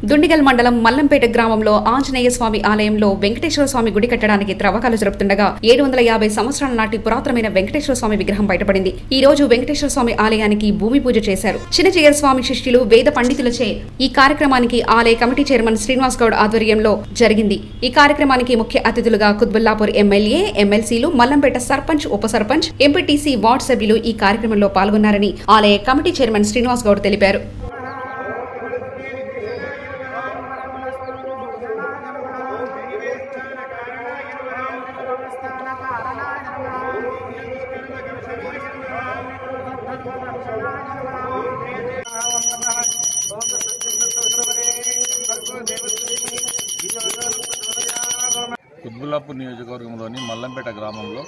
దుండిగల్ మండలం మల్లంపేట గ్రామంలో ఆంజనేయ స్వామి ఆలయంలో వెంకటేశ్వర స్వామి గుడి కట్టడానికి త్రవ్వకాలు జరుపుతుండగా ఏడు వందల యాభై సంవత్సరాల నాటి పురాతనమైన వెంకటేశ్వర స్వామి విగ్రహం బయటపడింది ఈ రోజు వెంకటేశ్వర స్వామి ఆలయానికి భూమి పూజ చేశారు చిన్నచయ్యర్ స్వామి శిష్యులు వేద పండితులచే ఈ కార్యక్రమానికి ఆలయ కమిటీ చైర్మన్ శ్రీనివాస్ గౌడ్ ఆధ్వర్యంలో జరిగింది ఈ కార్యక్రమానికి ముఖ్య అతిథులుగా కుత్బుల్లాపూర్ ఎమ్మెల్యే ఎమ్మెల్సీలు మల్లంపేట సర్పంచ్ ఉప సర్పంచ్ ఎంపీటీసీ వార్డు సభ్యులు ఈ కార్యక్రమంలో పాల్గొన్నారని ఆలయ కమిటీ చైర్మన్ శ్రీనివాస్ గౌడ్ తెలిపారు కుత్బుల్లాపూర్ నియోజకవర్గంలోని మల్లంపేట గ్రామంలో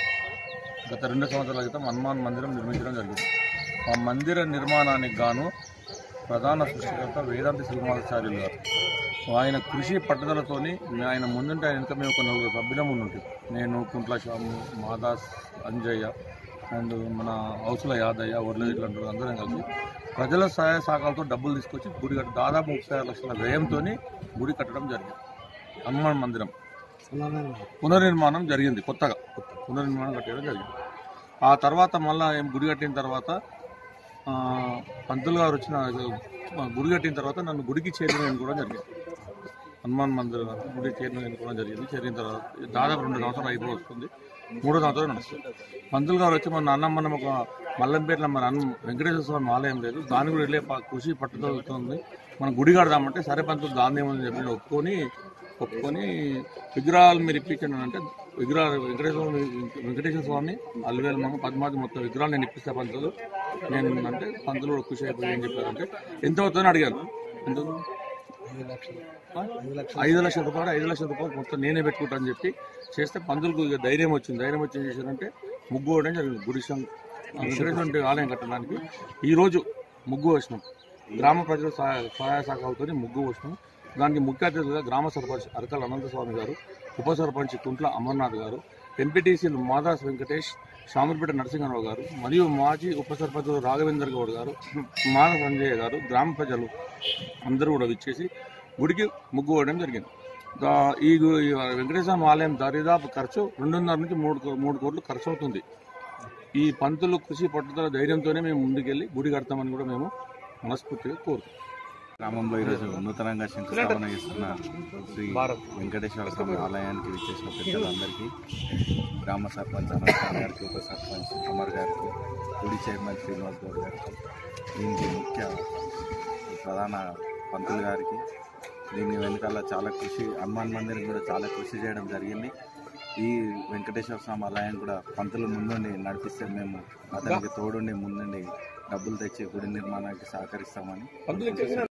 గత రెండు సంవత్సరాల క్రితం హనుమాన్ మందిరం నిర్మించడం జరిగింది ఆ మందిర నిర్మాణానికి గాను ప్రధాన సృష్టికర్త వేదాంతి శ్రీనివాసాచార్యులు గారు ఆయన కృషి పట్టుదలతోని ఆయన ముందుంటే ఆయన వెనుక మేము ఒక నలుగురు సభ్యులం ఉండి నేను కుంట్ల శ్యాము మాదాస్ అంజయ్య అండ్ మన హౌసుల యాదయ్య ఒడ్ల ఇట్లాంటి అందరం కలిసి ప్రజల సహాయ సహకారాలతో డబ్బులు తీసుకొచ్చి గుడి కట్ట దాదాపు ముప్పై ఆరు లక్షల వ్యయంతో గుడి కట్టడం జరిగింది హనుమాన్ మందిరం పునర్నిర్మాణం జరిగింది కొత్తగా పునర్నిర్మాణం కట్టడం జరిగింది ఆ తర్వాత మళ్ళా ఏం గుడి కట్టిన తర్వాత ఆ, పంతులు గారు వచ్చిన ఆ, గుడి కట్టిన తర్వాత నన్ను గుడికి చేరిన కూడా జరిగింది హనుమాన్ మందిర్ గుడి చేరిన కూడా జరిగింది చేరిన తర్వాత దాదాపు రెండు సంవత్సరాలు అయిపో వస్తుంది మూడో సంవత్సరం నడుస్తుంది పంతులు గారు వచ్చి మన అన్నం మనం ఒక మల్లంపేటలో మన అన్నం వెంకటేశ్వర స్వామి ఆలయం లేదు దాని కూడా వెళ్ళే ప- కృషి పట్టుదలవుతుంది మనం గుడి కడదామంటే సరే పంతులు దాన్ని ఏమని చెప్పి నేను ఒప్పుకొని ఒప్పుకొని విగ్రహాలు మీరు ఇప్పించండి అని అంటే విగ్రహాలు వెంకటేశ్వర స్వామి వెంకటేశ్వర స్వామి అల్వేలు మమ్మ పద్మావతి మొత్తం విగ్రహాలు నేను ఇప్పిస్తా పంతులు నేను అంటే పంతులు కూడా ఖుషి అయిపోయి ఏం చెప్పారంటే ఎంత అవుతుందని అడిగాను ఎంత అవుతుంది? ఆ? ఐదు లక్షల రూపాయలు ఐదు లక్షల రూపాయలు మొత్తం నేనే పెట్టుకుంటా అని చెప్పి చేస్తే పంతులకు ఇక ధైర్యం వచ్చింది ధైర్యం వచ్చి ఏం చేశారంటే ముగ్గు వేయడం జరిగింది గుడి సం- వెంకటేశ్వర ఆలయం కట్టడానికి ఈ రోజు ముగ్గు వేసినాం గ్రామ ప్రజల సహాయ సహాయ సహకారాలతో ముగ్గు వేసినాం దానికి ముఖ్య అతిథులుగా గ్రామ సర్పంచ్ అరకల అనంతస్వామి గారు ఉప సర్పంచ్ కుంట్ల అమర్నాథ్ గారు ఎంపీటీసీలు మాదాస్ వెంకటేష్ శామర్పేట నరసింహారావు గారు మరియు మాజీ ఉప సర్పంచ్ రాఘవేందర్ గౌడ్ గారు మాన సంజయ్ గారు గ్రామ ప్రజలు అందరూ కూడా విచ్చేసి గుడికి ముగ్గు వేయడం జరిగింది దా- ఈ గు- ఈ వెంకటేశ్వర ఆలయం దరిదాపు ఖర్చు రెండున్నర నుంచి మూడు కో- మూడు కోట్లు ఖర్చు అవుతుంది ఈ పంతులు కృషి పట్టుదల ధైర్యంతోనే మేము ముందుకెళ్ళి గుడి కడతామని కూడా మేము మనస్ఫూర్తిగా కోరుతున్నాం గ్రామంలో ఈరోజు నూతనంగా శంకుస్థాపన చేస్తున్న శ్రీ వెంకటేశ్వర స్వామి ఆలయానికి విచ్చేసిన పెద్దలందరికీ గ్రామ సర్పంచ్ అనంతరావు గారికి ఉప సర్పంచ్ అమర్ గారికి గుడి చైర్మన్ శ్రీనివాస్ గౌడ్ గారికి దీనికి ముఖ్య ప్రధాన పంతులు గారికి దీని వెనకాల చాలా కృషి హనుమాన్ మందిరం కూడా చాలా కృషి చేయడం జరిగింది ఈ వెంకటేశ్వర స్వామి ఆలయం కూడా పంతులు ముందుండి నడిపిస్తే మేము అతనికి తోడుండి ముందుండి డబ్బులు తెచ్చి గుడి నిర్మాణానికి సహకరిస్తామని